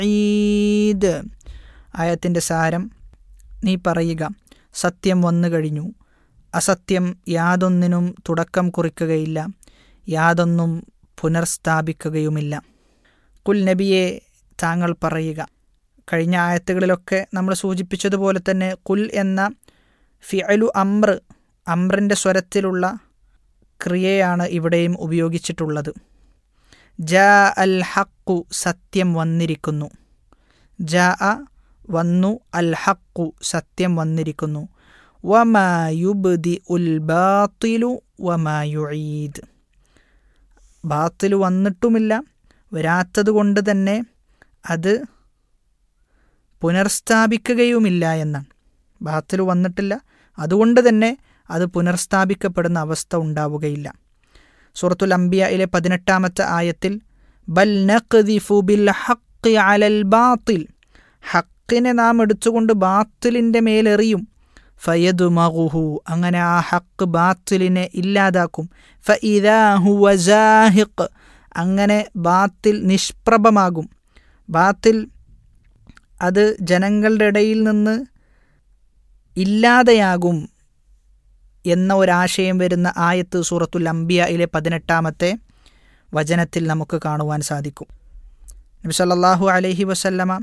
യുഈദ് ആയത്തിൻ്റെ സാരം നീ പറയുക സത്യം വന്നു കഴിഞ്ഞു അസത്യം യാതൊന്നിനും തുടക്കം കുറിക്കുകയില്ല യാതൊന്നും പുനർസ്ഥാപിക്കുകയുമില്ല കുൽ നബിയെ താങ്കൾ പറയുക കഴിഞ്ഞ ആയത്തുകളിലൊക്കെ നമ്മൾ സൂചിപ്പിച്ചതുപോലെ തന്നെ കുൽ എന്ന ഫിഅലു അമ്ര അമ്രിൻ്റെ സ്വരത്തിലുള്ള ക്രിയയാണ് ഇവിടെയും ഉപയോഗിച്ചിട്ടുള്ളത് ജ അൽ ഹക്കു സത്യം വന്നിരിക്കുന്നു ജ അ വന്നു അൽ ഹക്കു സത്യം വന്നിരിക്കുന്നു വമായുബ്ദി ഉൽ ബാത്തിലു വമായുഈദ് ബാത്തിൽ വന്നിട്ടുമില്ല വരാത്തത് കൊണ്ട് തന്നെ അത് പുനർസ്ഥാപിക്കുകയുമില്ല എന്നാണ് ബാത്തിൽ വന്നിട്ടില്ല അതുകൊണ്ട് തന്നെ അത് പുനർസ്ഥാപിക്കപ്പെടുന്ന അവസ്ഥ ഉണ്ടാവുകയില്ല സൂറത്തുൽ അംബിയയിലെ പതിനെട്ടാമത്തെ ആയത്തിൽ ബൽ നഖ്ദിഫു ബിൽ ഹഖ് അലൽ ബാത്തിൽ ഹക്കിനെ നാം എടുത്തുകൊണ്ട് ബാത്തിലിൻ്റെ മേലെറിയും ഫയദു മഹുഹു അങ്ങനെ ആ ഹക്ക് ബാത്തിലിനെ ഇല്ലാതാക്കും ഫഇദാഹു വസാഹിഖ് അങ്ങനെ ബാത്തിൽ നിഷ്പ്രഭമാകും ബാത്തിൽ അത് ജനങ്ങളുടെ ഇടയിൽ നിന്ന് ഇല്ലാതെയാകും എന്ന ഒരാശയം വരുന്ന ആയത്ത് സൂറത്തുൽ അംബിയയിലെ പതിനെട്ടാമത്തെ വചനത്തിൽ നമുക്ക് കാണുവാൻ സാധിക്കും നബി സല്ലല്ലാഹു അലൈഹി വസല്ലമ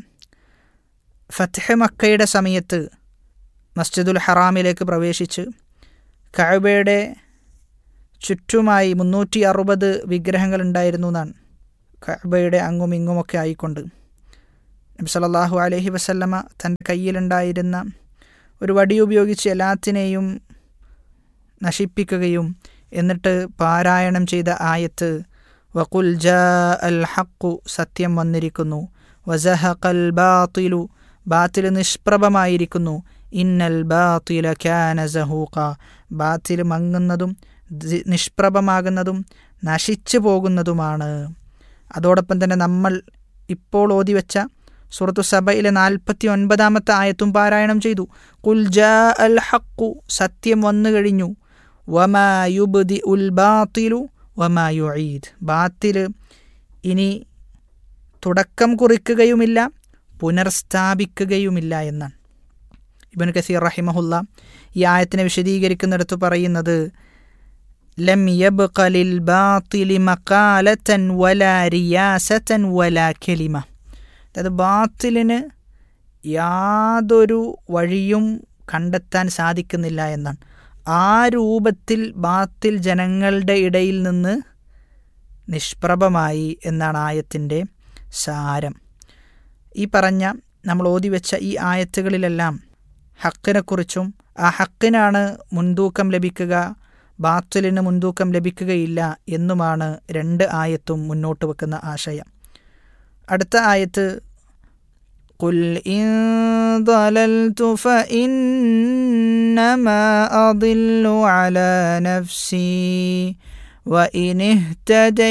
ഫത്ഹ് മക്കയുടെ സമയത്ത് മസ്ജിദുൽ ഹറാമിലേക്ക് പ്രവേശിച്ച് കഅബയുടെ ചുറ്റുമായി മുന്നൂറ്റി അറുപത് വിഗ്രഹങ്ങൾ ഉണ്ടായിരുന്നു എന്നാണ് കഅബയുടെ അങ്ങും ഇങ്ങുമൊക്കെ ആയിക്കൊണ്ട് നബി സല്ലല്ലാഹു അലൈഹി വസല്ലമ തൻ്റെ കയ്യിലുണ്ടായിരുന്ന ഒരു വടി ഉപയോഗിച്ച് എല്ലാത്തിനെയും നശിപ്പിക്കുകയും എന്നിട്ട് പാരായണം ചെയ്ത ആയത്ത് വകുൽ ജാ അൽ ഹക്കു സത്യം വന്നിരിക്കുന്നു വസഹഖൽ ബാത്തിലു ബാത്തിൽ നിഷ്പ്രഭമായിരിക്കുന്നു ഇന്നൽ ബാത്തില ക്യാന സഹൂഖ ബാത്തിൽ മങ്ങുന്നതും ദി- നിഷ്പ്രഭമാകുന്നതും നശിച്ചു പോകുന്നതുമാണ് അതോടൊപ്പം തന്നെ നമ്മൾ ഇപ്പോൾ ഓതി വെച്ച സുറത്തു സബയിലെ നാൽപ്പത്തി ഒൻപതാമത്തെ ആയത്തും പാരായണം ചെയ്തു കുൽ ജാ അൽ ഹക്കു സത്യം വന്നു കഴിഞ്ഞു വമായുബ്ദി ഉൽ ബാത്തിലു വമായുഈദ് ബാത്തിൽ ഇനി തുടക്കം കുറിക്കുകയുമില്ല പുനർസ്ഥാപിക്കുകയുമില്ല എന്നാണ് ഇബൻ കസീർ റഹിമഹുല്ല ഈ ആയത്തിനെ വിശദീകരിക്കുന്നിടത്ത് പറയുന്നത് ലം യബ്ഖ ലിൽ ബാത്തിലി മഖാലതൻ വലാ റിയാസതൻ വലാ കലിമ അതായത് ബാത്തിലിന് യാതൊരു വഴിയും കണ്ടെത്താൻ സാധിക്കുന്നില്ല എന്നാണ് ആ രൂപത്തിൽ ബാത്തിൽ ജനങ്ങളുടെ ഇടയിൽ നിന്ന് നിഷ്പ്രഭമായി എന്നാണ് ആയത്തിൻ്റെ സാരം ഈ പറഞ്ഞ നമ്മൾ ഓതി വെച്ച ഈ ആയത്തുകളിലെല്ലാം ഹക്കിനെക്കുറിച്ചും ആ ഹക്കിനാണ് മുൻതൂക്കം ലഭിക്കുക ബാത്തിലിന് മുൻതൂക്കം ലഭിക്കുകയില്ല എന്നുമാണ് രണ്ട് ആയത്തും മുന്നോട്ട് വെക്കുന്ന ആശയം അടുത്ത ആയത്ത് قل إن ضللت فإنما أضل على نفسي وإن اهتديت